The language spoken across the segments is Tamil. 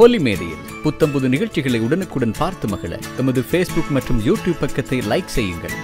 பொலிமேடையில் புத்தம்புது நிகழ்ச்சிகளை உடனுக்குடன் பார்த்து மகிழ எமது ஃபேஸ்புக் மற்றும் யூடியூப் பக்கத்தை லைக் செய்யுங்கள்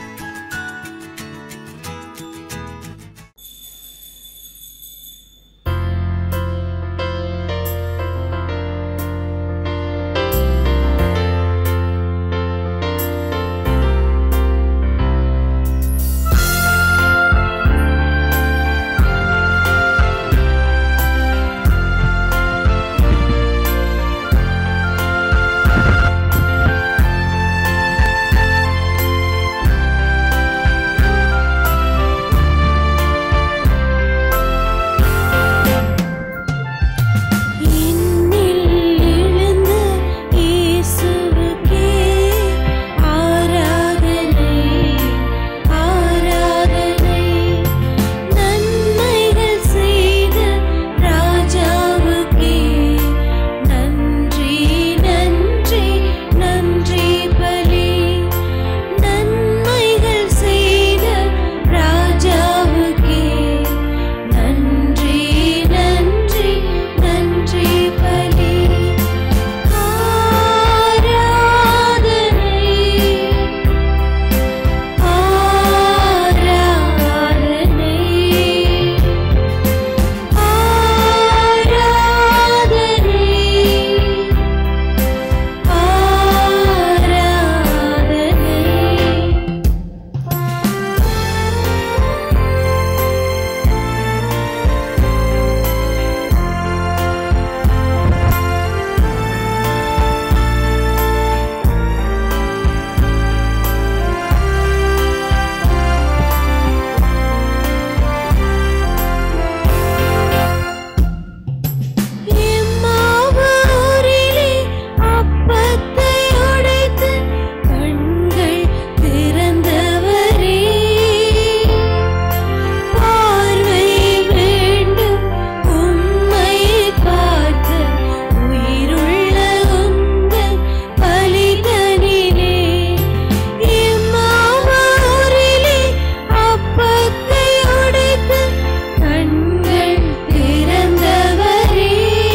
என்னில் எழுந்த இயேசுவுக்கே ஆராதனை ஆராதனை நன்மைகள் செய்த ராஜாவுக்கே நன்றி நன்றி நன்றி பலி நன்மைகள் செய்த ராஜாவுக்கே நன்றி நன்றி நன்றி பலி ஆராதனை ஆராதனை ஆராதனை ஆராதனை எம்மாவூரிலே அப்பத்தை உடைத்து கண்கள் திறந்தவரே பார்வை வேண்டும் உம்மை பார்க்க உயிருள்ள உந்தன் பலிதனிலே எம்மாவூரிலே அப்பத்தை உடைத்து கண்கள் திறந்தவரே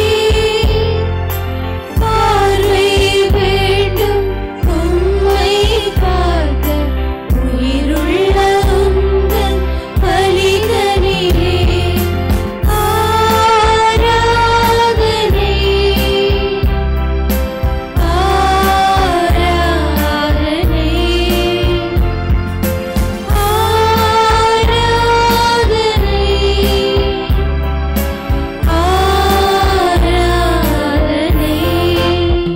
பார்வை வேண்டும் உம்மை பார்க்க உயிருள்ள உந்தன் பலிதனிலே ஆராதனை ஆராதனை ஆராதனை ஆராதனை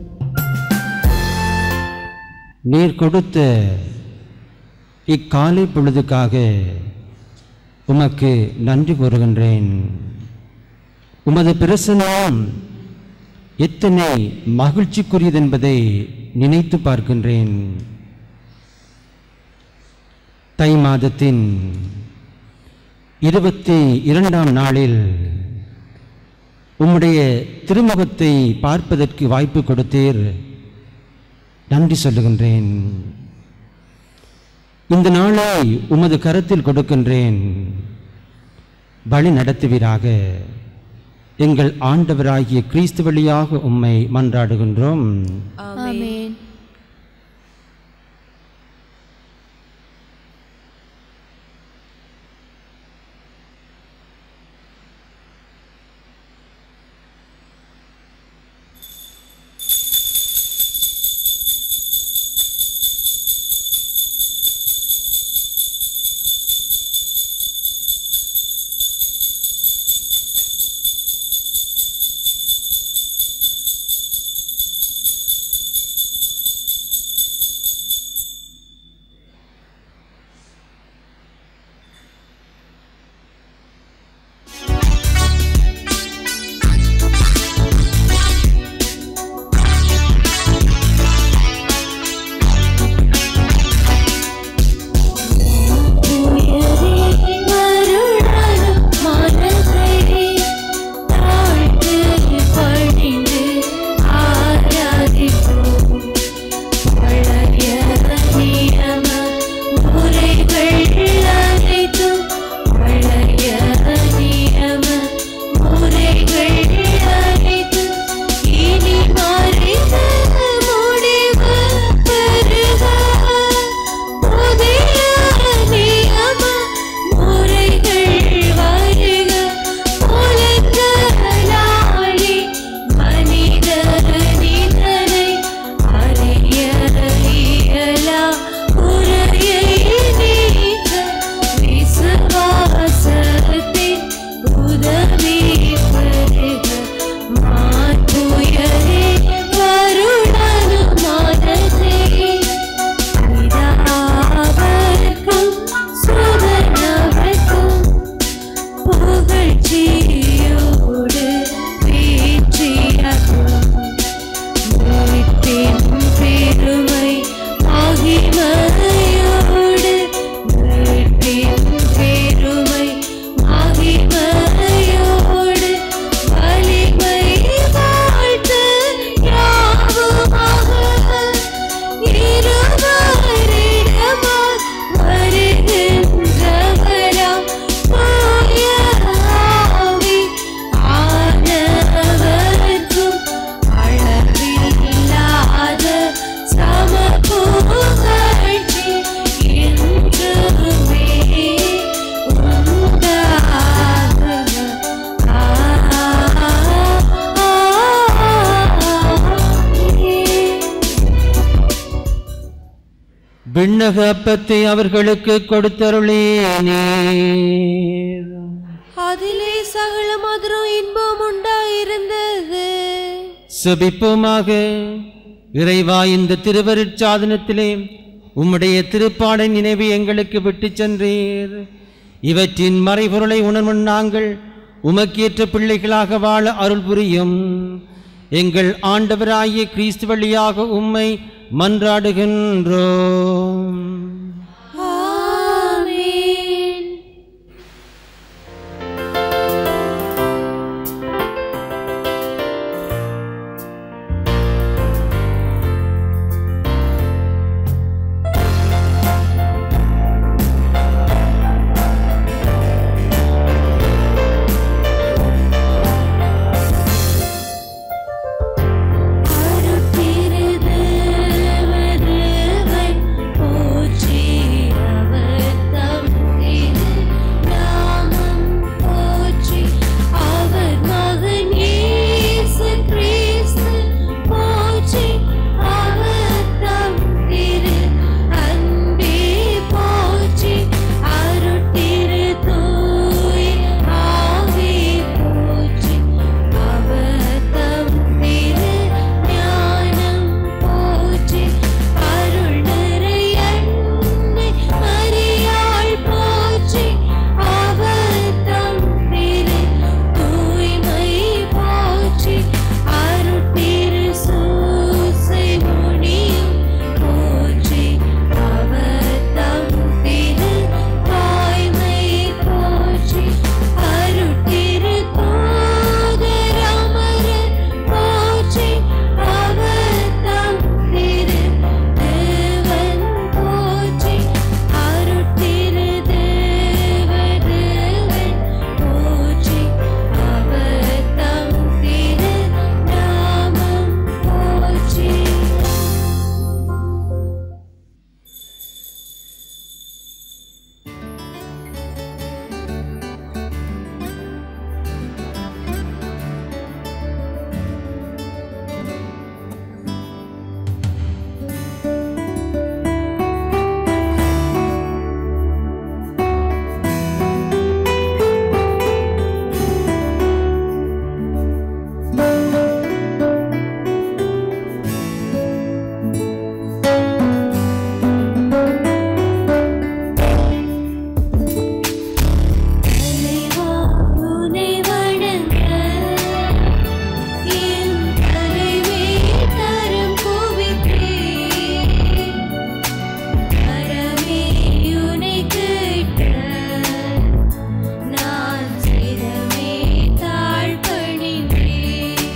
நீர் கொடுத்த இக்காலை பொழுதுக்காக உமக்கு நன்றி கூறுகின்றேன் உமது பிரசன்னம் எத்தனை மகிழ்ச்சிக்குரியதென்பதை நினைத்து பார்க்கின்றேன் தை மாதத்தின் இருபத்தி இரண்டாம் நாளில் உம்முடைய திருமுகத்தை பார்ப்பதற்கு வாய்ப்பு கொடுத்தீர் நன்றி சொல்லுகின்றேன் இந்த நாளை உமது கரத்தில் கொடுக்கின்றேன் வழி நடத்துவீராக எங்கள் ஆண்டவராகிய கிறிஸ்து வழியாக உம்மை மன்றாடுகின்றோம் ஆமென் விண்ணக அப்பத்தை அவர்களுக்கு கொடுத்தருளேனீர் அதிலே சகல மதுரம் இன்பம் உண்டாயிருந்தது செபிப்போமாக இறைவா இந்த திருவருட்சாதனத்திலே உம்முடைய திருப்பாடை நினைவு எங்களுக்கு விட்டுச் சென்றீர் இவற்றின் மறைபொருளை உணர்வும் நாங்கள் உமக்கேற்ற பிள்ளைகளாக வாழ அருள் புரியும் எங்கள் ஆண்டவராகிய கிறிஸ்து வழியாக உம்மை மன்றாடுகின்றோம் ஆமென் அருட்திருதேவதேவன் போற்றி அவர் தம் திரு நாமம் போற்றி அவர் மகன் இயேசு கிறிஸ்து போற்றி அவர் தம் திரு அன்பே போற்றி அருட்திரு தூய ஆவி போற்றி அவர் தம் திரு ஞானம் போற்றி அருள் நிறை அன்னை மரியாள் போற்றி அவர் தம் திரு தூய்மை போற்றி அருட்திரு சூசை முனியும் போற்றி அவர் தம் திரு தாய்மை போற்றி அருட்திரு தூதரமர போற்றி அவர் தம் திரு தேவன் போற்றி அருட்திரு தேவதேவன் போற்றி அவர் தம் திரு நாமம் போற்றி தலைவா உன்னை வணங்க என் தலைவே தரம் குவித்தேன் வரமே உன்னை கேட்ட நான் சிரமே தாழ்பணிந்தேன்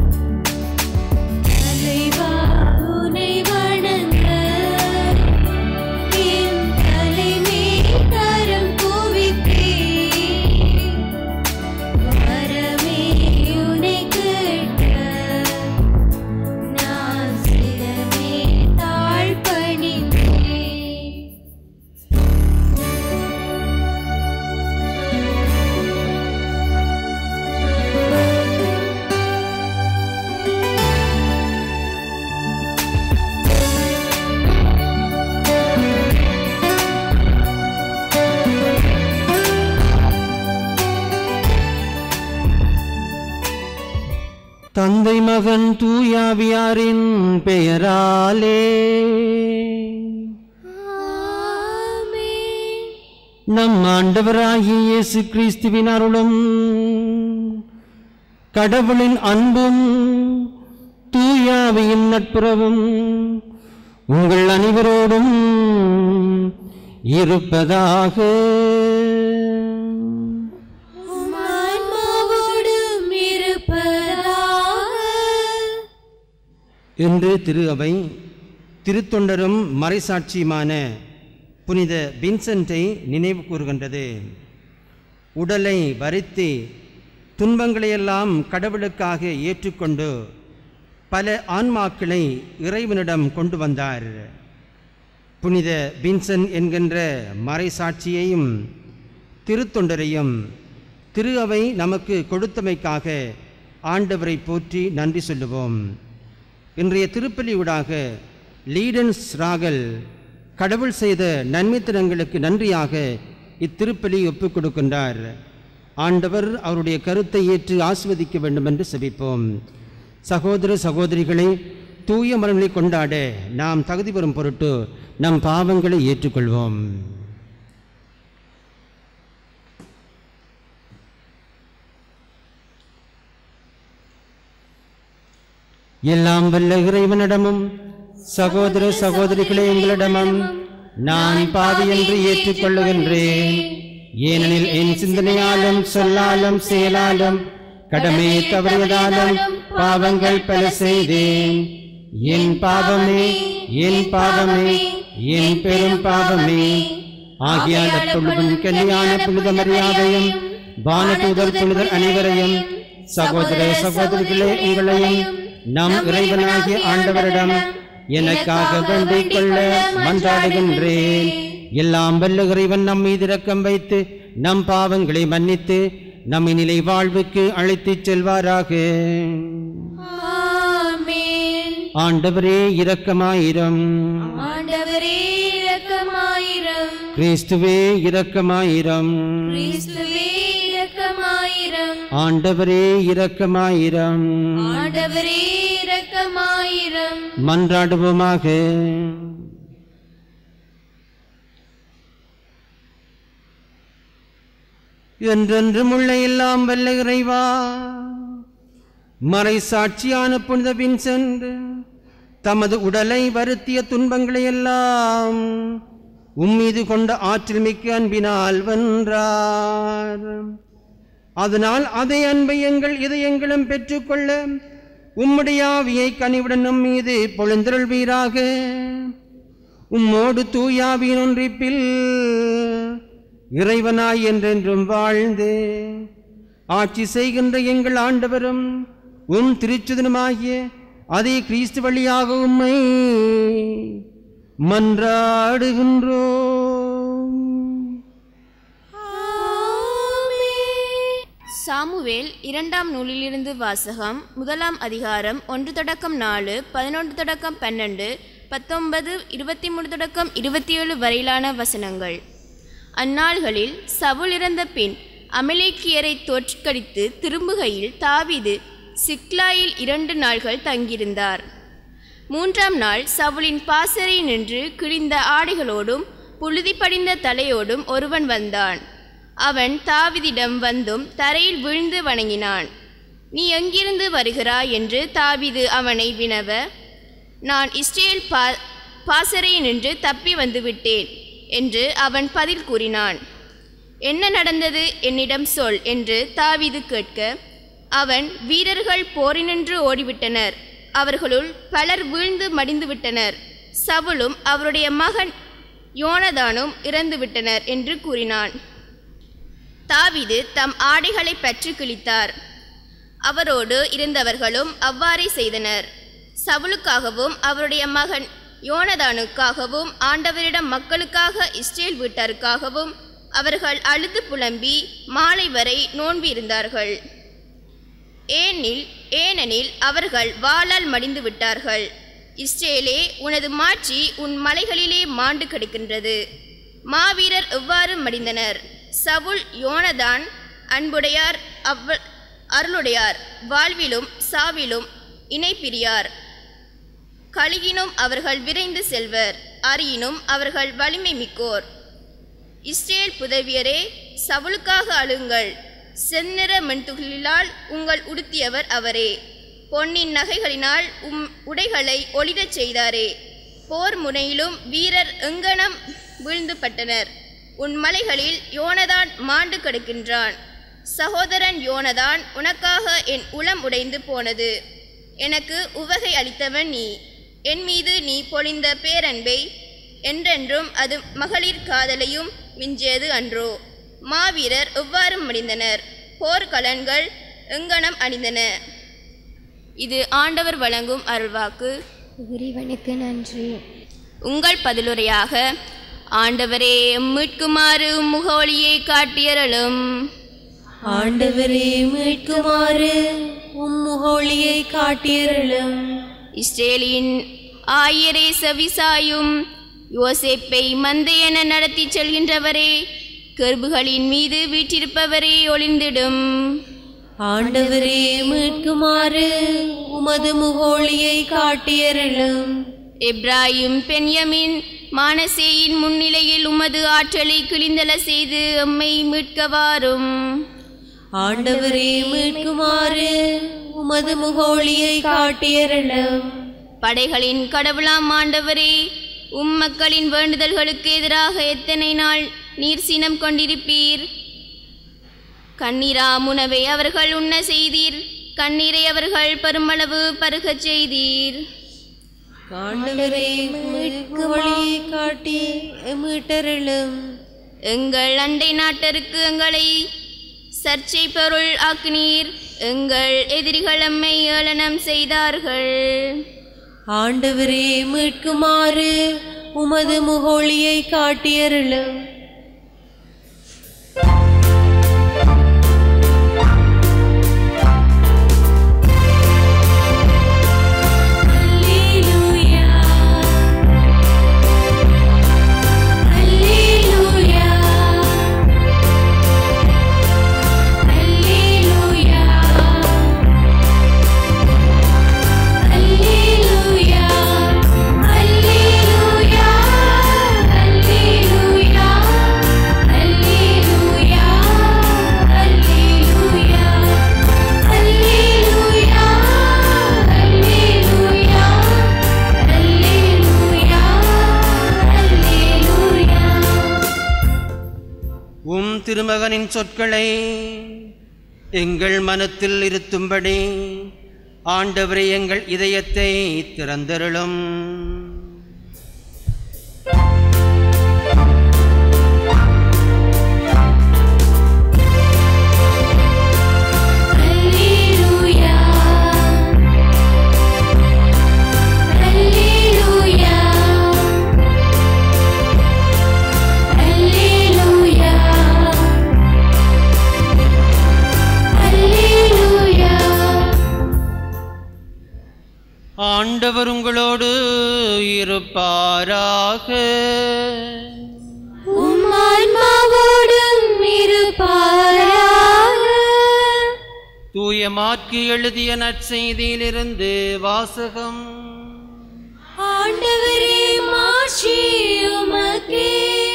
தலைவா உன்னை வணங்க என் தலைமே தரம் குவித்தேன் வரமே உன்னை கேட்ட நான் சிரமே தாழ்பணிந்தேன் தந்தை மகன் தூயாவியாரின் பெயராலே ஆமென் நம் ஆண்டவராகிய இயேசு கிறிஸ்துவின் அருளும் கடவுளின் அன்பும் தூயாவியின் நட்புறவும் உங்கள் அனைவரோடும் இருப்பதாக உம் ஆன்மாவோடும் இருப்பதாக என்று திரு அவை திருத்தொண்டரும் மறைசாட்சியுமான புனித வின்சென்ட்டை நினைவு கூறுகின்றது உடலை வருத்தி துன்பங்களையெல்லாம் கடவுளுக்காக ஏற்றுக்கொண்டு பல ஆன்மாக்களை இறைவனிடம் கொண்டு வந்தார் புனித வின்சன் என்கின்ற மறைசாட்சியையும் திருத்தொண்டரையும் திரு அவை நமக்கு கொடுத்தமைக்காக ஆண்டவரை போற்றி நன்றி சொல்லுவோம் இன்றைய திருப்பலியூடாக லீடன்ஸ் ராகல் கடவுள் செய்த நன்மைத்தனங்களுக்கு நன்றியாக இத்திருப்பலி ஒப்புக் கொடுக்கின்றார் ஆண்டவர் அவருடைய கருத்தை ஏற்று ஆஸ்வதிக்க வேண்டும் என்று செபிப்போம் சகோதர சகோதரிகளை தூய மரங்களை கொண்டாட நாம் தகுதி பெறும் பொருட்டு நம் பாவங்களை ஏற்றுக்கொள்வோம் எல்லாம் வல்ல இறைவனிடமும் சகோதர சகோதரிகளே எங்களிடமும் நான் பாவி என்று ஏற்றுக்கொள்ளுகின்றேன் ஏனெனில் என் சிந்தனையாலும் சொல்லாலும் செயலாலும் கடமை தவறியதாலும் பாவங்கள் பல செய்தேன் என் பாவமே என் பாவமே என் பெரும் பாவமே ஆகியால் அப்பொழுதும் கல்யாண புனித மரியாதையும் வானதூதர் புனிதர் அனைவரையும் சகோதர சகோதரிகளே உங்களையும் நம் இறைவனாகிய ஆண்டவரிடம் எனக்காக வேண்டிக் கொள்ள மன்றாடுகின்றேன் எல்லாம் வல்ல இறைவன் நம் மீது இரக்கம் வைத்து நம் பாவங்களை மன்னித்து நம்மை நிலை வாழ்வுக்கு அழைத்துச் செல்வாராக ஆமென் ஆண்டவரே இரக்கமாயிரம் ஆண்டவரே இரக்கமாயிரம் கிறிஸ்துவே இரக்கமாயிரம் கிறிஸ்துவே இரக்கமாயிரம் ஆண்டவரே இரக்கமாயிரம் ஆண்டவரே இரக்கமாயிரம் மன்றாடுவோமாக என்றென்றும் உள்ள எல்லாம் வல்ல இறைவா மறை சாட்சியான புனித வின்சென்ட் தமது உடலை வருத்திய துன்பங்களை எல்லாம் உம்மீது கொண்ட ஆற்றல் மிக்க அன்பினால் வென்றார் அதனால் அதே அன்பை எங்கள் இதயங்களும் பெற்றுக்கொள்ள உம்முடைய ஆவியை கனிவுடன் நம் மீது பொழுந்தருள்வீராக உம்மோடு தூயாவியின் ஒன்றிப்பில் இறைவனாய் என்றென்றும் வாழ்ந்து ஆட்சி செய்கின்ற எங்கள் ஆண்டவரும் உம் திருச்சுதனுமாகிய அதே கிறிஸ்து வழியாக உம்மை மன்றாடுகின்றோம் சாமுவேல் இரண்டாம் நூலிலிருந்து வாசகம் முதலாம் அதிகாரம் ஒன்று தொடக்கம் நாலு பதினொன்று தொடக்கம் பன்னெண்டு பத்தொன்பது இருபத்தி மூணு தொடக்கம் இருபத்தி ஏழு வரையிலான வசனங்கள் அந்நாள்களில் சவுல் இறந்த பின் அமலேக்கியரை தோற்கடித்து திரும்புகையில் தாவீது சிக்லாயில் இரண்டு நாள்கள் தங்கியிருந்தார் மூன்றாம் நாள் சவுலின் பாசறை நின்று கிழிந்த ஆடைகளோடும் புழுதி படிந்த தலையோடும் ஒருவன் வந்தான் அவன் தாவிதிடம் வந்தும் தரையில் விழுந்து வணங்கினான் நீ எங்கிருந்து வருகிறாய் என்று தாவிது அவனை வினவ நான் இஸ்ரேல் பா பாசறை நின்று தப்பி வந்துவிட்டேன் என்று அவன் பதில் கூறினான் என்ன நடந்தது என்னிடம் சொல் என்று தாவீது கேட்க அவன் வீரர்கள் போரினின்று ஓடிவிட்டனர் அவர்களுள் பலர் வீழ்ந்து மடிந்துவிட்டனர் சவுலும் அவருடைய மகன் யோனதானும் இறந்துவிட்டனர் என்று கூறினான் தாவீது தம் ஆடைகளை பற்றி கிழித்தார் அவரோடு இருந்தவர்களும் அவ்வாறே செய்தனர் சவுலுக்காகவும் அவருடைய மகன் யோனதானுக்காகவும் ஆண்டவரிடம் மக்களுக்காக இஸ்ரேல் வீட்டாருக்காகவும் அவர்கள் அழுது புலம்பி மாலை வரை நோன்பு இருந்தார்கள் ஏனில் ஏனெனில் அவர்கள் வாளால் மடிந்து விட்டார்கள் இஸ்ரேலே உனது மாட்சி உன் மலைகளிலே மாண்டு கிடக்கின்றது மாவீரர் எவ்வாறு மடிந்தனர் சவுல் யோனதான் அன்புடையார் அவ் அருளுடையார் வாழ்விலும் சாவிலும் இணைப்பிரியார் கழுகினும் அவர்கள் விரைந்து செல்வர் அறியினும் அவர்கள் வலிமை மிக்கோர் இஸ்ரேல் புதவியரே சவுலுக்காக அழுங்கள் செந்நிற மென்துகளிலால் உங்கள் உடுத்தியவர் அவரே பொன்னின் நகைகளினால் உம் உடைகளை ஒளிரச் செய்தாரே போர் முனையிலும் வீரர் எங்கனம் வீழ்ந்து பட்டனர் உன் மலைகளில் யோனதான் மாண்டு கிடக்கின்றான் சகோதரன் யோனதான் உனக்காக என் உளம் உடைந்து போனது எனக்கு உவகை அளித்தவன் நீ என் மீது நீ பொழிந்த பேரன்பை என்றென்றும் அது மகளிர் காதலையும் மிஞ்சியது அன்றோ மாவீரர் எவ்வாறு மடிந்தனர் போர்க்கலன்கள் எங்கனம் அணிந்தன இது ஆண்டவர் வழங்கும் அருள்வாக்கு இறைவனுக்கு நன்றி உங்கள் பதிலுரையாக ஆண்டவரே மீட்குமாறு முகவழியை காட்டியறலும் ஆண்டவரே மீட்குமாறு உம் முகோளியை காட்டியருளும் இஸ்ரேலின் ஆயரே செவிசாயும் யோசேப்பை மந்தை என நடத்திச் செல்கின்றவரே கருபுகளின் மீது வீற்றிருப்பவரே ஒளிந்திடும் ஆண்டவரே மீட்குமாறு உமது முகோளியை காட்டியருளும் எப்ராயிம் பென்யமின் மானசேயின் முன்னிலையில் உமது ஆற்றலை கிழிந்தல செய்து எம்மை மீட்கவாரும் ஆண்டவரே மீட்குமாறு உமது முகோளியை காட்டியருளும் படைகளின் கடவுளாம் ஆண்டவரே உம் மக்களின் வேண்டுதல்களுக்கு எதிராக எத்தனை நாள் நீர் சினம் கொண்டிருப்பீர் கண்ணீரா உணவை அவர்கள் உண்ண செய்தீர் கண்ணீரை அவர்கள் பெருமளவு பருகச் செய்தீர் ஆண்டவரே மீட்குமொழியை காட்டி மீட்டருளும் எங்கள் அண்டை நாட்டருக்கு எங்களை சர்ச்சை பொருள் ஆக்கினீர் எங்கள் எதிரிகள் எம்மை ஏளனம் செய்தார்கள் ஆண்டவரே மீட்குமாறு உமது முகோளியை காட்டியருளும் Alleluia. Alleluia. Alleluia. Alleluia. Alleluia. Alleluia. Alleluia. Alleluia. Alleluia. Alleluia. Alleluia. உம் திருமகனின் சொற்களை எங்கள் மனத்தில் இருத்தும்படி ஆண்டவரே எங்கள் இதயத்தை திறந்தருளும் Alleluia. Alleluia. Alleluia. Alleluia. ஆண்டவர் உங்களோடு இருப்பாராக உம் ஆன்மாவோடும் இருப்பாராக தூய மாற்கு எழுதிய நற்செய்தியிலிருந்து வாசகம் ஆண்டவரே மாட்சி உமக்கே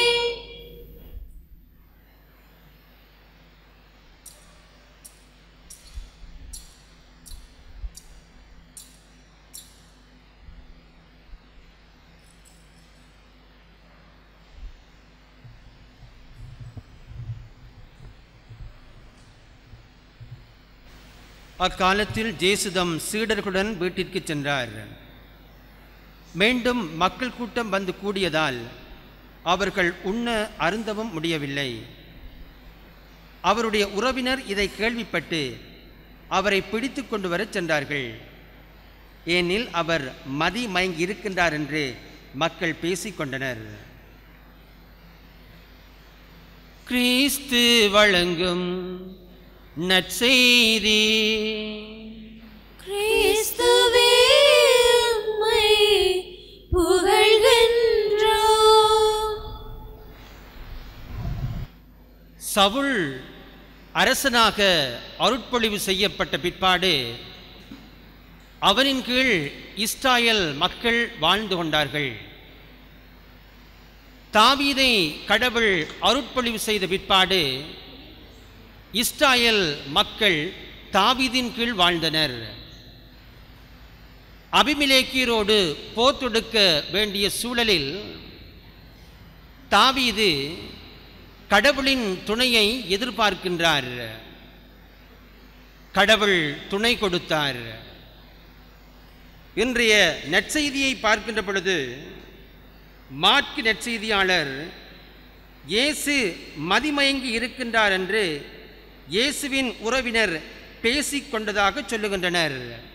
அக்காலத்தில் ஜேசுதம் சீடர்களுடன் வீட்டிற்கு சென்றார் மீண்டும் மக்கள் கூட்டம் வந்து கூடியதால் அவர்கள் உண்ண அருந்தவும் முடியவில்லை அவருடைய உறவினர் இதை கேள்விப்பட்டு அவரை பிடித்து கொண்டு வரச் சென்றார்கள் ஏனில் அவர் மதி மயங்கி இருக்கின்றார் என்று மக்கள் பேசிக்கொண்டனர் கிறிஸ்து வழங்கும் நற்செய்தி கிறிஸ்துவே உம்மை புகழ்கின்றோம் சவுல் அரசனாக அருட்பொழிவு செய்யப்பட்ட பிற்பாடு அவனின் கீழ் இஸ்ராயல் மக்கள் வாழ்ந்து கொண்டார்கள் தாவீதை கடவுள் அருட்பொழிவு செய்த பிற்பாடு இஸ்ராயல் மக்கள் தாவீதின் கீழ் வாழ்ந்தனர் அபிமிலேக்கியரோடு போர் தொடுக்க வேண்டிய சூழலில் தாவீது கடவுளின் துணையை எதிர்பார்க்கின்றார் கடவுள் துணை கொடுத்தார் இன்றைய நற்செய்தியை பார்க்கின்ற பொழுது மாற்கு நற்செய்தியாளர் இயேசு மதிமயங்கி இருக்கின்றார் என்று இயேசுவின் உறவினர் பேசிக்கொண்டதாக சொல்லுகின்றனர்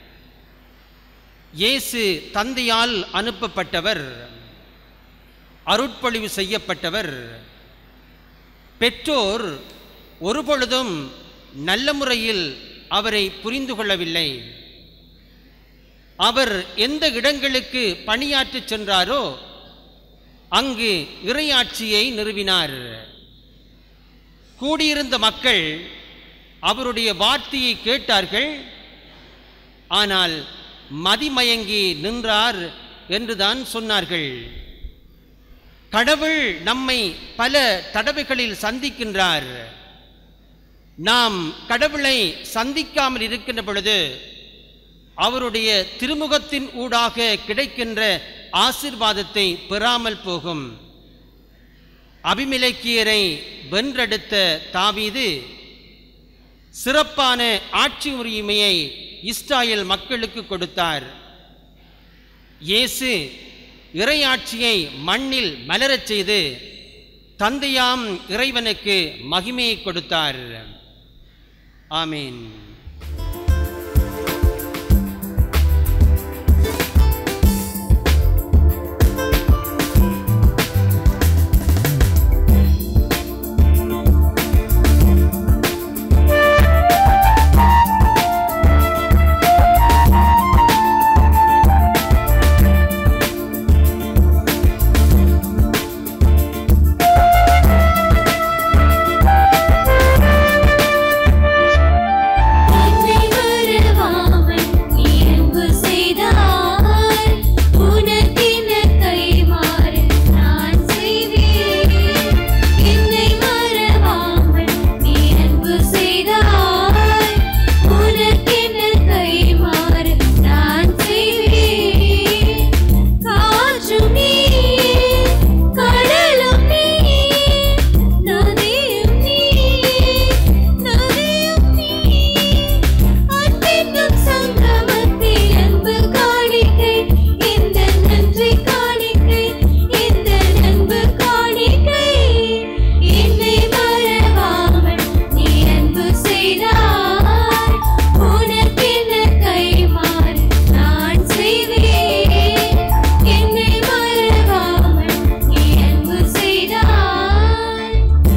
இயேசு தந்தையால் அனுப்பப்பட்டவர் அருட்பொழிவு செய்யப்பட்டவர் பெற்றோர் ஒருபொழுதும் நல்ல முறையில் அவரை புரிந்து கொள்ளவில்லை அவர் எந்த இடங்களுக்கு பணியாற்றச் சென்றாரோ அங்கு இறையாட்சியை நிறுவினார் கூடியிருந்த மக்கள் அவருடைய வார்த்தையை கேட்டார்கள் ஆனால் மதிமயங்கி நின்றார் என்றுதான் சொன்னார்கள் கடவுள் நம்மை பல தடவைகளில் சந்திக்கின்றார் நாம் கடவுளை சந்திக்காமல் இருக்கின்ற பொழுது அவருடைய திருமுகத்தின் ஊடாக கிடைக்கின்ற ஆசிர்வாதத்தை பெறாமல் போகும் அபிமிலக்கியரை வென்றெடுத்த தாவீது சிறப்பான ஆட்சி உரிமையை இஸ்ராயல் மக்களுக்கு கொடுத்தார் இயேசு இறையாட்சியை மண்ணில் மலரச் செய்து தந்தையாம் இறைவனுக்கு மகிமையை கொடுத்தார் ஆமீன் என்னை வருவாமல் நீ அன்பு செய்தாய் உனக்கென கைமாறு நான் செய்வேன் என்னை மறவாமல் நீ அன்பு செய்தாய் உனக்கென கைமாறு நான் செய்வேன் காற்றும் நீயே கடலும் நீயே நதியும் நீயே நதியும் நீயே அன்பென்னும் சங்கமத்தில் அன்பு காணிக்கை இந்த நன்றி காணிக்கை இந்த அன்பு காணிக்கை என்னை மறவாமல் நீ அன்பு செய்தாய் உனக்கென கைமாறு நான் செய்வேன் என்னை மறவாமல் நீ அன்பு செய்தாய்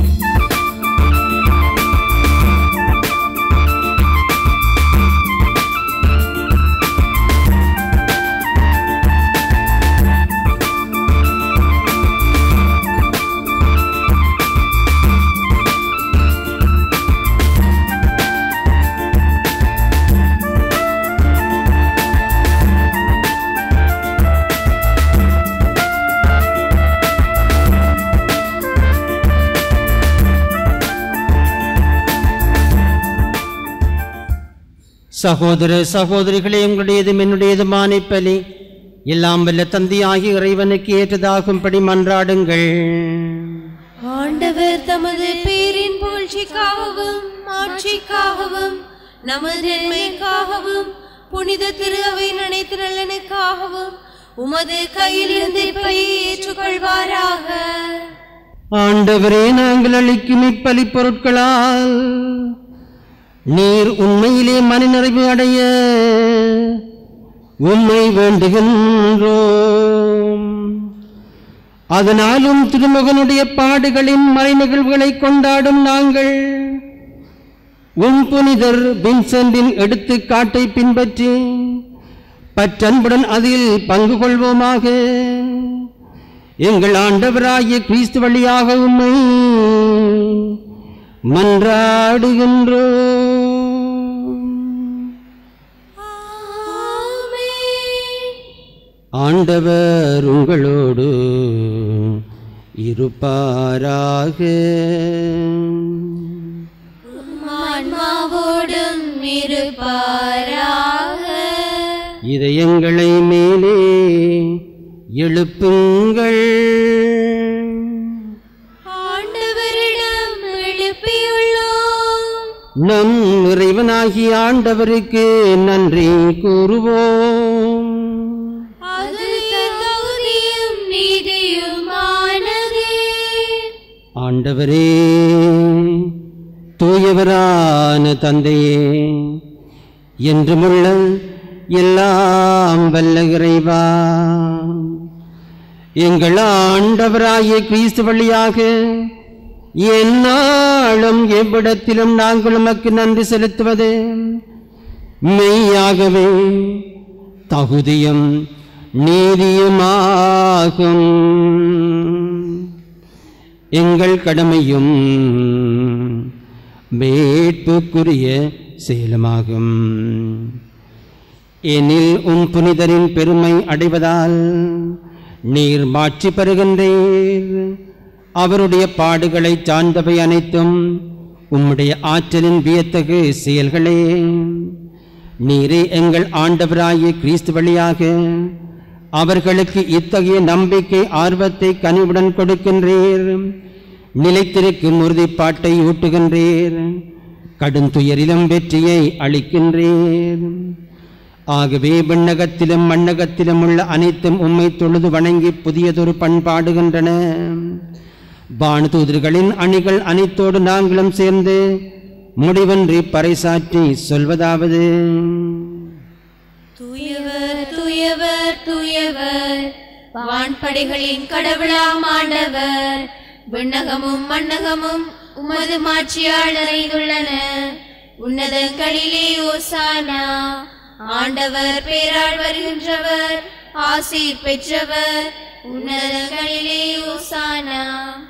சகோதர சகோதரிகளே உங்களுடையதும் என்னுடையதுமான பலி எல்லாம் வல்ல தந்தையாகி இறைவனுக்கு ஏற்றதாகும்படி மன்றாடுங்கள் ஆண்டவர் தமது பேரின் புகழ்ச்சிக்காகவும் ஆட்சிக்காகவும் நமது நன்மைக்காகவும் புனித திரு அவை அனைத்து நலனுக்காகவும் உமது கையில் இருந்து ஏற்றுக்கொள்வாராக ஆண்டவரே நாங்கள் அளிக்கும் இப்பலி பொருட்களால் நீர் உண்மையிலே மனநிறைவு அடைய உம்மை வேண்டுகின்றோம் அதனாலும் திருமகனுடைய பாடுகளின் மறைநிகழ்வுகளை கொண்டாடும் நாங்கள் உம் புனிதர் வின்சென்டின் எடுத்துக்காட்டை பின்பற்றி பற்றன்புடன் அதில் பங்கு கொள்வோமாக எங்கள் ஆண்டவராகிய கிறிஸ்து வழியாக உம்மை மன்றாடுகின்றோம் ஆண்டவர் உங்களோடு இருப்பாராக ஆன்மாவோடும் இருப்பாராக இதயங்களை மேலே எழுப்புங்கள் ஆண்டவரிடம் எழுப்பியுள்ளோம் நம் இறைவனாகிய ஆண்டவருக்கு நன்றி கூறுவோம் அது தகுதியும் நீதியுமானது ஆண்டவரே தூயவரான தந்தையே என்றுமுள்ள எல்லாம் வல்ல இறைவா எங்கள் ஆண்டவராகிய கிறிஸ்து வழியாக எந்நாளும் எவ்விடத்திலும் நாங்கள் உமக்கு நன்றி செலுத்துவது மெய்யாகவே தகுதியும் நீதியுமாகும் எங்கள் கடமையும் மீட்புக்குரிய செயலுமாகும் எனில் உம் புனிதரின் பெருமை அடைவதால் நீர் மாட்சி பெறுகின்றீர் அவருடைய பாடுகளை சார்ந்தவை அனைத்தும் உம்முடைய ஆற்றலின் வியத்தகு செயல்களே நீரே எங்கள் ஆண்டவராகிய கிறிஸ்து வழியாக அவர்களுக்கு இத்தகைய நம்பிக்கை ஆர்வத்தை கனிவுடன் கொடுக்கின்றீர் நிலைத்திருக்கும் உறுதிப்பாட்டை ஊட்டுகின்றீர் கடுந்துயரிலும் வெற்றியை அளிக்கின்றீர் ஆகவே விண்ணகத்திலும் மண்ணகத்திலும் உள்ள அனைத்தும் உம்மை தொழுது வணங்கி புதியதொரு பண்பாடுகின்றன வானதூதர்களின் அணிகள் அனைத்தோடு நாங்களும் சேர்ந்து முடிவன்றி பறைசாற்றி சொல்வதாவது தூயவர் தூயவர் தூயவர் வான்படைகளின் கடவுளாம் ஆண்டவர் விண்ணகமும் மண்ணகமும் உமது மாட்சியால் நிறைந்துள்ளன உன்னதங்களிலே ஓசானா ஆண்டவர் பேரால் வருகின்றவர் ஆசீர் பெற்றவர் உன்னதங்களிலே ஓசானா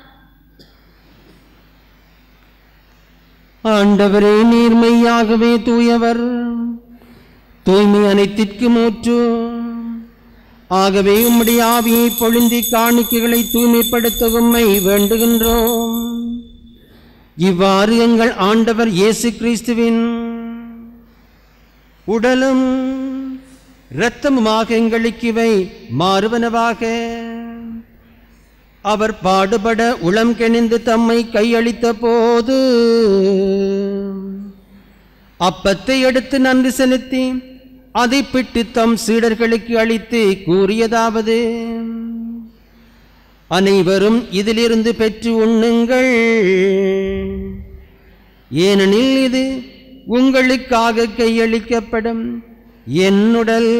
ஆண்டவரே நீர்மையாகவே தூயவர் தூய்மை அனைத்திற்கும் ஊற்று ஆகவே உம்முடைய ஆவியை பொழிந்தி காணிக்கைகளை தூய்மைப்படுத்த உம்மை வேண்டுகின்றோம் இவ்வாறு எங்கள் ஆண்டவர் இயேசு கிறிஸ்துவின் உடலும் இரத்தமுமாக எங்களுக்கு இவை மாறுவனவாக அவர் பாடுபட உளம் கெணிந்து தம்மை கையளித்த போது அப்பத்தை எடுத்து நன்றி செலுத்தி அதை பிட்டு தம் சீடர்களுக்கு அளித்து கூறியதாவது அனைவரும் இதிலிருந்து பெற்று உண்ணுங்கள் ஏனெனில் இது உங்களுக்காக கையளிக்கப்படும் என்னுடல்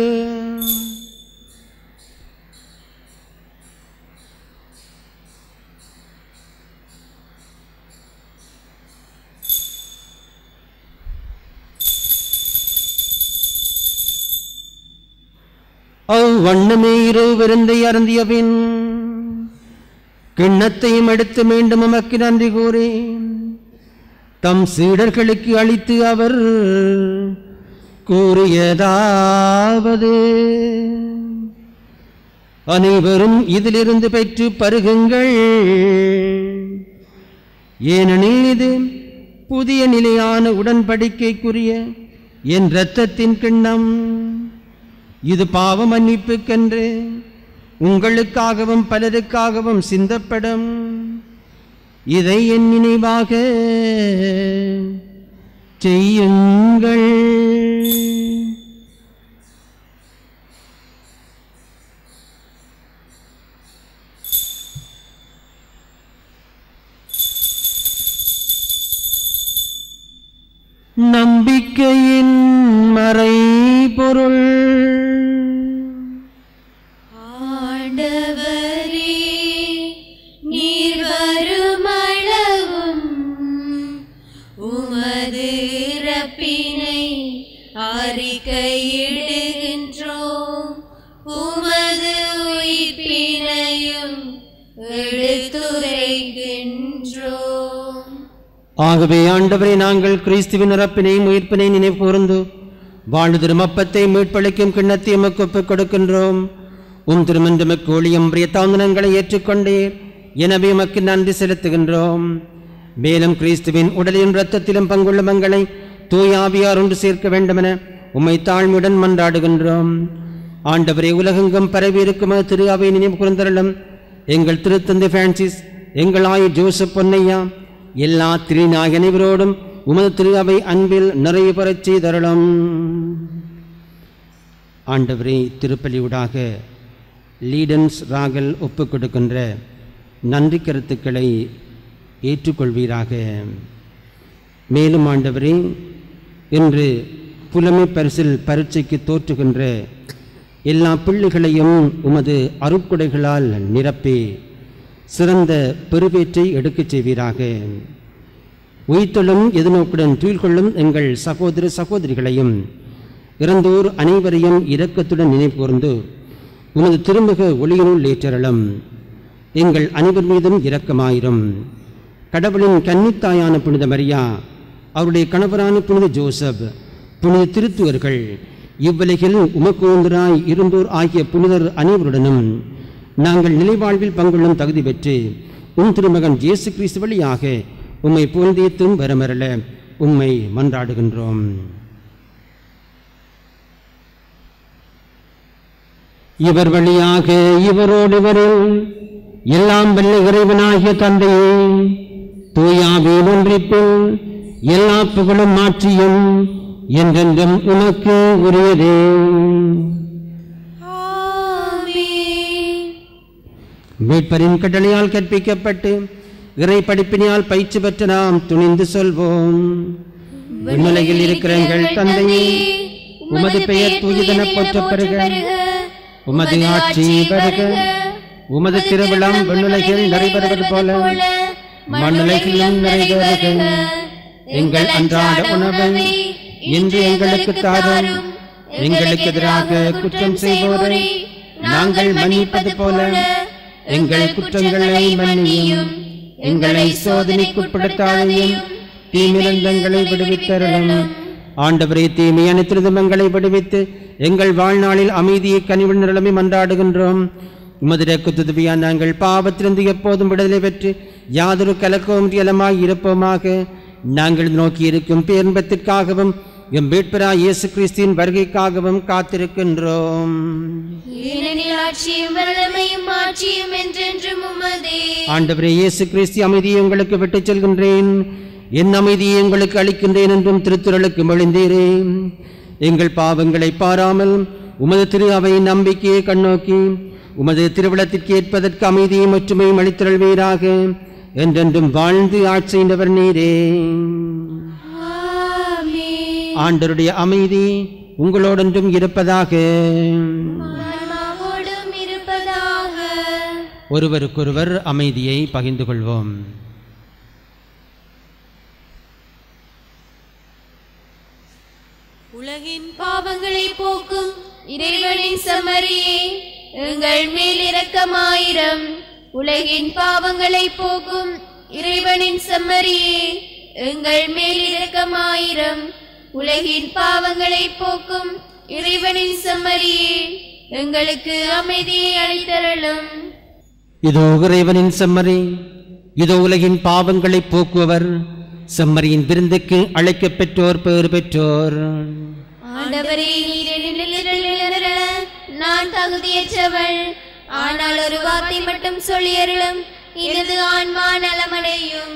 அவ்வண்ணமே இரவு விருந்தை அருந்திய பின் கிண்ணத்தையும் எடுத்து மீண்டும் உமக்கு நன்றி கூறி தம் சீடர்களுக்கு அளித்து அவர் கூறியதாவது அனைவரும் இதிலிருந்து பெற்று பருகுங்கள் ஏனெனில் இது புதிய நிலையான உடன்படிக்கைக்குரிய என் இரத்தத்தின் கிண்ணம் இது பாவ மன்னிப்புக்கென்று உங்களுக்காகவும் பலருக்காகவும் சிந்தப்படும் இதை என் நினைவாக செய்யுங்கள் நம்பிக்கையின் மறைபொருள் ஆண்டவரே நீர் வருமளவும் உமது இறப்பினை அறிக்கையிடுகின்றோம் உமது உயிர்ப்பினையும் எடுத்துரைக்கின்றோம் ஆகவே ஆண்டவரை நாங்கள் கிறிஸ்துவின் இறப்பினையும் உயிர்ப்பினை நினைவு கூர்ந்து வாழ்வு திருமப்பத்தை மீட்பளிக்கும் கிண்ணத்தை எமக்கு ஒப்புக் கொடுக்கின்றோம் உம் திருமந்தமக்கு ஒளியம் பிரிய தாந்தனங்களை ஏற்றுக்கொண்டீர் எனவே எமக்கு நன்றி செலுத்துகின்றோம் மேலும் கிறிஸ்துவின் உடலின் இரத்தத்திலும் பங்குள்ள மங்களை தூயாவியார் ஒன்று சேர்க்க வேண்டுமென உம்மை தாழ்மையுடன் மன்றாடுகின்றோம் ஆண்டவரே உலகெங்கும் பரவி இருக்கும் திரு அவை நினைவு கூர்ந்தருளும் எங்கள் திருத்தந்தை பிரான்சிஸ் எங்கள் ஆயு ஜோசப் பொன்னையா எல்லா திருநாய் அனைவரோடும் உமது திரு அவை அன்பில் நிறைவு பெறச் செய்தருளும் ஆண்டவரே திருப்பலியூடாக லீடன்ஸ் ராகல் ஒப்புக் கொடுக்கின்ற நன்றி கருத்துக்களை ஏற்றுக்கொள்வீராக மேலும் ஆண்டவரே இன்று புலமை பரிசில் பரீட்சைக்கு தோற்றுகின்ற எல்லா பிள்ளைகளையும் உமது அருட்கொடைகளால் நிரப்பி சிறந்த பெருவேற்றை எடுக்கச் செய்வீராக உயிர்த்தொழும் எதிர்நோக்குடன் துயில்கொள்ளும் எங்கள் சகோதர சகோதரிகளையும் இறந்தோர் அனைவரையும் இரக்கத்துடன் நினைவு கூர்ந்து உமது திருமுக ஒளியினுள் ஏற்றரலும் எங்கள் அனைவர் மீதும் இரக்கமாயிரும் கடவுளின் கன்னித்தாயான புனித மரியா அவருடைய கணவரான புனித ஜோசப் புனித திருத்துவர்கள் இவ்வுலகில் உமக்கோந்தராய் இருந்தோர் ஆகிய புனிதர் அனைவருடனும் நாங்கள் நிலைவாழ்வில் பங்கொள்ளும் தகுதி பெற்று உம் திருமகன் இயேசு கிறிஸ்து வழியாக உம்மை புகழ்ந்தேத்தும் வரமரல உம்மை மன்றாடுகின்றோம் இவர் வழியாக இவரோடு இவரில் எல்லாம் வல்ல இறைவனாகிய தந்தையே தூயாவின் ஒன்றிப்பில் எல்லா புகழும் மாற்றியும் என்றென்றும் உனக்கு உரியதே ஆமென் மீட்பரின் கட்டளையால் கற்பிக்கப்பட்டு இறை படிப்பினால் பயிற்சி பெற்ற நாம் துணிந்து சொல்வோம் விண்ணுலகில் இருக்கிற எங்கள் தந்தையே உமது பெயர் தூயதென போற்றப் பெறுக உமது ஆட்சி பெருக உமது திருவிழம் விண்ணுலகில் நிறைவேறுவது போல மண்ணுலகிலும் நிறைவேறுக எங்கள் அன்றாட உணவை இன்று எங்களுக்கு தாரும் எங்களுக்கு எதிராக குற்றம் செய்வோரை நாங்கள் மன்னிப்பது போல எங்கள் குற்றங்களை மன்னியும் எங்களை சோதனைக்குட்படுத்தாதையும் தீமிரந்தங்களை விடுவித்தரலும் ஆண்டவரே தீமை அனைத்திருந்தும் எங்களை விடுவித்து எங்கள் வாழ்நாளில் அமைதியை கனிவு நிலைமை மன்றாடுகின்றோம் உமது குத்துதவியா நாங்கள் பாவத்திலிருந்து எப்போதும் விடுதலை பெற்று யாதொரு கலக்கവും இயலமாய் இருப்போமாக நாங்கள் நோக்கி இருக்கும் பேரின்பத்திற்காகவும் எம் வேட்பரா இயேசு கிறிஸ்துவின் வருகைக்காகவும் காத்திருக்கின்றோம் ஏனெனில் ஆட்சியும் வல்லமையும் ஆட்சியும் என்றென்றும் உமதே ஆண்டவரே இயேசு கிறிஸ்து அமைதியை உங்களுக்கு விட்டுச் செல்கின்றேன் என் அமைதியை உங்களுக்கு அளிக்கின்றேன் என்றும் திருத்துறளுக்கு மொழிந்தீரேன் எங்கள் பாவங்களை பாராமல் உமது திரு அவை நம்பிக்கையை கண்ணோக்கி உமது திருவிழத்திற்கு ஏற்பதற்கு அமைதியும் ஒற்றுமையும் அளித்திரள்வீராக என்றென்றும் வாழ்ந்து ஆட்சியின்றவர் நீரே ஆமென் ஆண்டருடைய அமைதி உங்களோடென்றும் இருப்பதாக ஆன்மாவோடும் இருப்பதாக ஒருவருக்கொருவர் அமைதியை பகிர்ந்து கொள்வோம் உலகின் பாவங்களை போக்கும் இறைவனின் சமரியே எங்கள் மேல் இரக்கமாயிரம் உலகின் பாவங்களை போக்கும் இறைவனின் சம்மரியே எங்கள் மேல் இரக்கமாயிரம் உலகின் பாவங்களை போக்கும் இறைவனின் சம்மரியே எங்களுக்கு அமைதியை அளித்தருளும் இதோ இறைவனின் செம்மறி இதோ உலகின் பாவங்களை போக்குவர் செம்மறியின் விருந்துக்கு அழைக்கப் பெற்றோர் பேறு பெற்றோர் ஆண்டவரே நீர் என்னில் நிழலிட நான் தகுதியற்றவள் ஆனால் ஒரு வார்த்தை மட்டும் சொல்லியருளும் எனது ஆன்மா நலமடையும்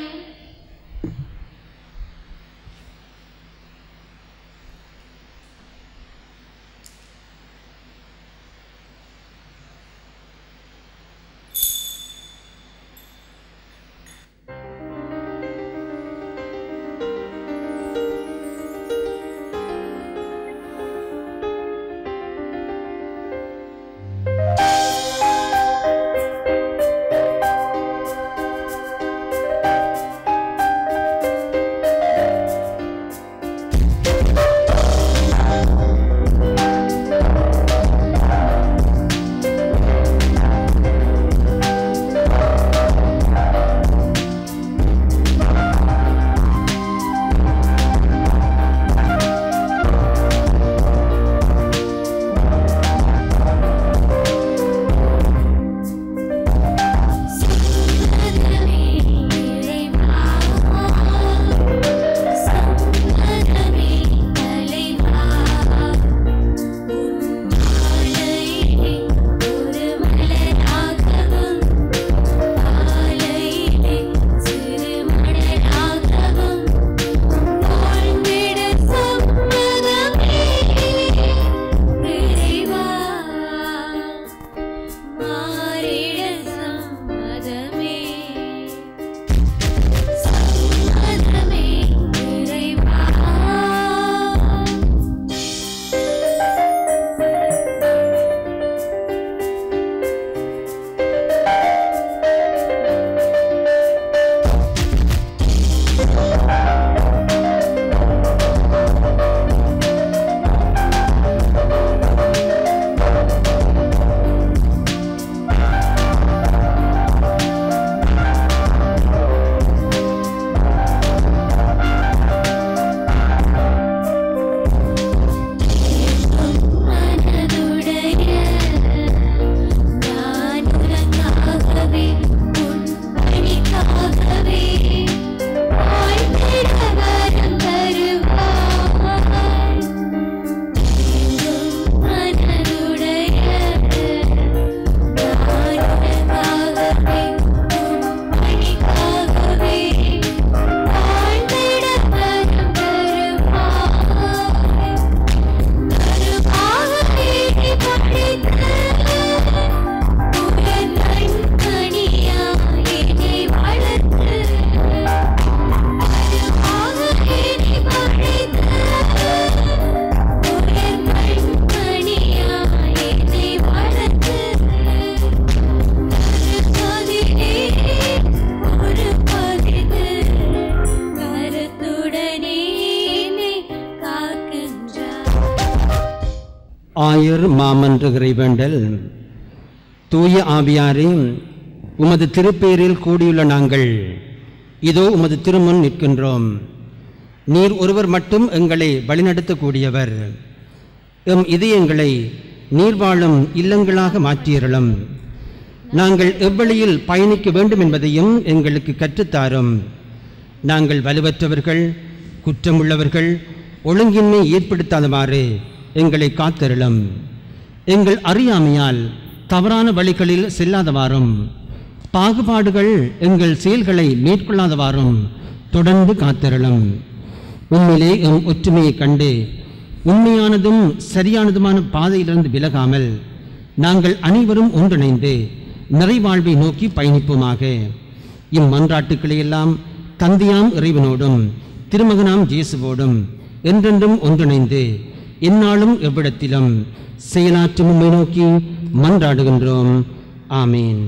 ஆயர் மாமன்ற இறைவேண்டல் தூய ஆவியாரே உமது திருப்பேரில் கூடியுள்ள நாங்கள் இதோ உமது திருமுன் நிற்கின்றோம் நீர் ஒருவர் மட்டும் எங்களை வழிநடத்தக்கூடியவர் எம் இதயங்களை நீர் வாழும் இல்லங்களாக மாற்றியறலும் நாங்கள் எவ்வழியில் பயணிக்க வேண்டும் என்பதையும் எங்களுக்கு கற்றுத்தாரும் நாங்கள் வலுவற்றவர்கள் குற்றமுள்ளவர்கள் ஒழுங்கின்மை ஏற்படுத்தாதவாறு எங்களை காத்தருளும் எங்கள் அறியாமையால் தவறான வழிகளில் செல்லாதவாறும் பாகுபாடுகள் எங்கள் செயல்களை மேற்கொள்ளாதவாறும் தொடர்ந்து காத்தருளும் உண்மையிலே எம் ஒற்றுமையை கண்டு உண்மையானதும் சரியானதுமான பாதையிலிருந்து விலகாமல் நாங்கள் அனைவரும் ஒன்றிணைந்து நிறைவாழ்வை நோக்கி பயணிப்போமாக இம்மன்றாட்டுக்களை எல்லாம் தந்தையாம் இறைவனோடும் திருமகனாம் இயேசுவோடும் என்றென்றும் ஒன்றிணைந்து எந்நாளும் எவ்விடத்திலும் செயலாற்றும் உம்மை நோக்கி மன்றாடுகின்றோம் ஆமீன்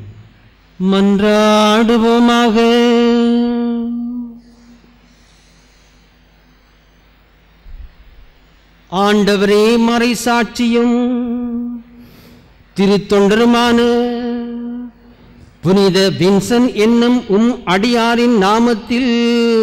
மன்றாடுவோமாக ஆண்டவரே மறை சாட்சியும் திருத்தொண்டருமான புனித வின்சன் என்னும் உம் அடியாரின் நாமத்தில்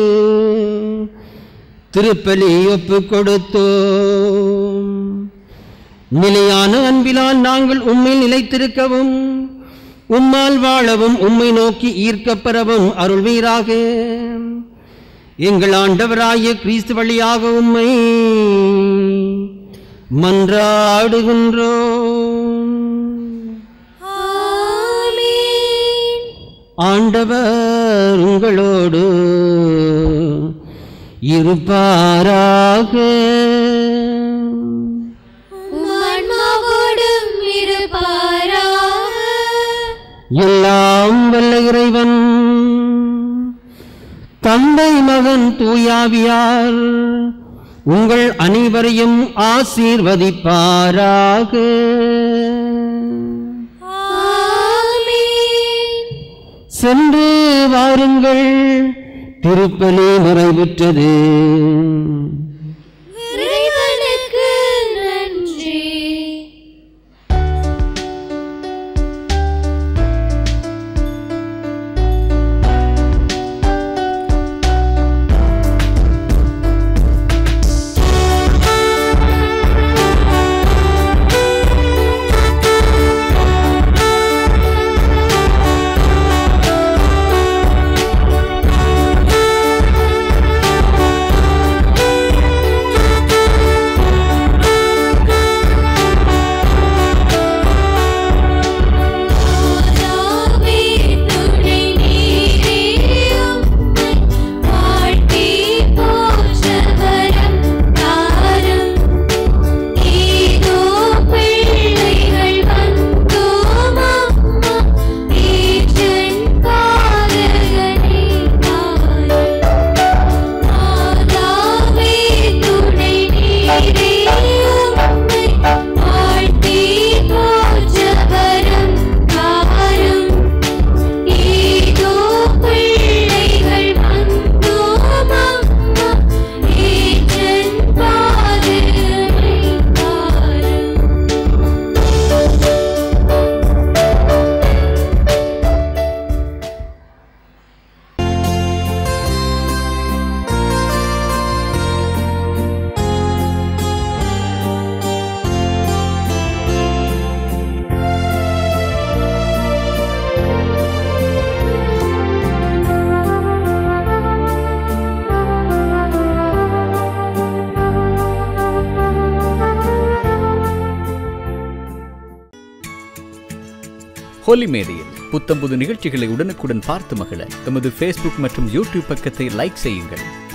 திருப்பலி ஒப்பு கொடுத்தோம் நிலையான அன்பிலால் நாங்கள் உம்மை நிலைத்திருக்கவும் உம்மால் வாழவும் உம்மை நோக்கி ஈர்க்கப்பெறவும் அருள்வீராக எங்கள் ஆண்டவராகிய கிறிஸ்து வழியாக உம்மை மன்றாடுகின்றோம் ஆமென். ஆண்டவர் உங்களோடு இருப்பாராக உம் ஆன்மாவோடும் இருப்பாராக. எல்லாம் வல்ல இறைவன் தந்தை மகன் தூயாவியார் உங்கள் அனைவரையும் ஆசீர்வதிப்பாராக ஆமென். சென்று வாருங்கள் திருப்பலி நிறைவுற்றது இறைவனுக்கு நன்றி மாதாவே துணை நீரே உம்மை வாழ்த்தி போற்றவரம் தாரும் ஏதோ பிள்ளைகள் வந்தோம் அம்மா ஈற்றன் பாதகனே தாரும் மாதாவே துணை நீரே உம்மை வாழ்த்தி போற்றவரம் தாரும் ஏதோ பிள்ளைகள் வந்தோம் அம்மா ஈற்றன் பாதகனே தாரும் ஹோலி மேடையில் புத்தம்புது நிகழ்ச்சிகளை உடனுக்குடன் பார்த்து மகிழ எமது ஃபேஸ்புக் மற்றும் யூடியூப் பக்கத்தை லைக் செய்யுங்கள்